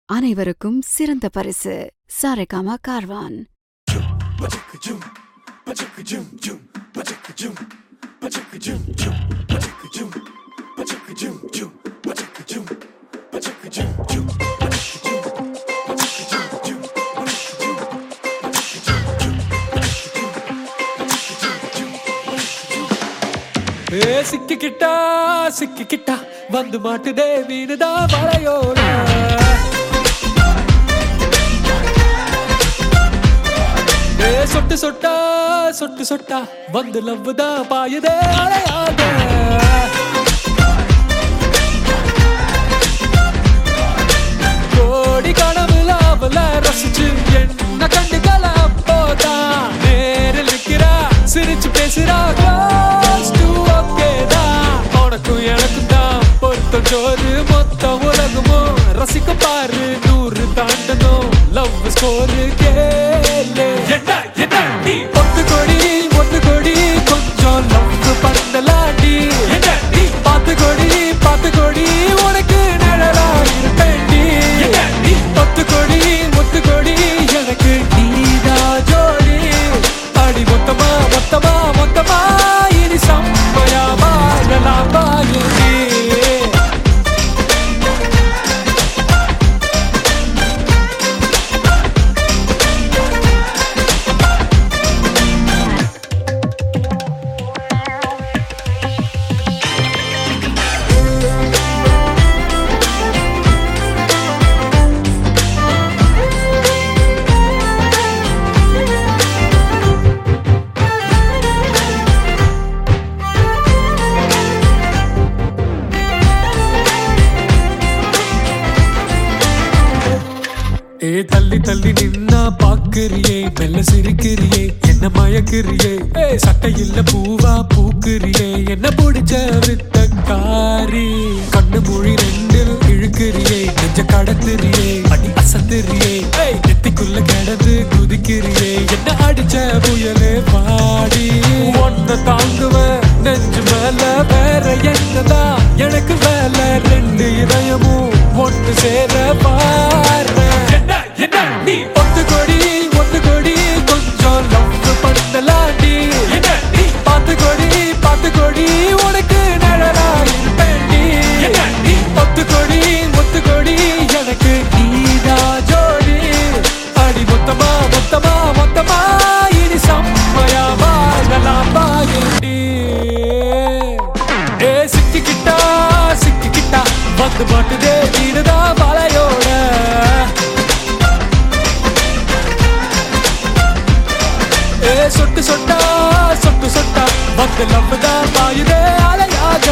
அனைவருக்கும் சிறந்த பரிசு சாரேகாமா கார்வான் ஏ சிக்கிக்கிட்டா சிக்கிக்கிட்டா வந்து மாட்டுதே மீனுதா மலையோட ஏ சொட்டு சொட்டா சொட்டு சொட்டா வந்து லவ்வுதா பாயுதே அலையாக கோடி கனவுல அவள ரசிச்சு என்ன கண்டுக்கலாம் போதா நேரில் நிக்கிறா சிரிச்சு பேசுறா close to okay தான் உனக்கும் எனக்கும் தான் பொருத்தம் ஜோறு மொத்த உலகமும் ரசிக்க பாரு நூறு தாண்டணும் லவ் ஸ்கோரு கேளு என்ன என்ன நீ ஒத்து கொடி ஒத்து கொடி கொஞ்சம் லவ் பண்ணலாடி என்ன நீ பார்த்து கொடி பார்த்து கொடி உனக்கு நிழலா இருப்பேன்டி என்ன நீ ஒத்து கொடி ஒத்து கொடி எனக்கு நீதா ஜோடி அடி மொத்தமா மொத்தமா மொத்தமா இனி செம்மையா வாழலாம் வாயேண்டி ஏ தள்ளி தள்ளி நின்னா பாக்குறியே மெல்ல சிரிக்கிறியே என்ன மயக்கிறியே ஏ சட்டையில்ல பூவா பூக்குறியே என்ன பிடிச்ச வித்தக்காரி கண்ணு மொழி ரெண்டில் இழுக்கிறியே நெஞ்ச கடத்துறியே அடி அசத்துறியே ஏய் நெத்திக்குள்ள கிடந்து குதிக்கிறியே என்ன அடிச்ச புயலே பாடி ஒன்ன தாங்குவேன் நெஞ்சு மேல வேற என்னதான் எனக்கு வேலை ரெண்டு இதயமும் ஒன்று சேர பாரு என்ன என்ன நீ ஒத்து கொடி ஒத்து கொடி கொஞ்சம் லவ் பண்ணலாடி என்ன நீ பார்த்து கொடி பார்த்து கொடி உனக்கு நிழலா இருப்பேன்டி என்ன நீ ஒத்து கொடி ஒத்து கொடி எனக்கு நீதா ஜோடி அடி மொத்தமா மொத்தமா மொத்தமா இனி செம்மையா வாழலாம் வாயேண்டி ஏ சிக்கிக்கிட்டா சிக்கிக்கிட்டா வந்து மாட்டுதே நீடுதா வலையோட ஏ சொட்டு சொட்டா சொட்டு சொட்டா வந்து லவ்வுதா பாயுதே அலையாக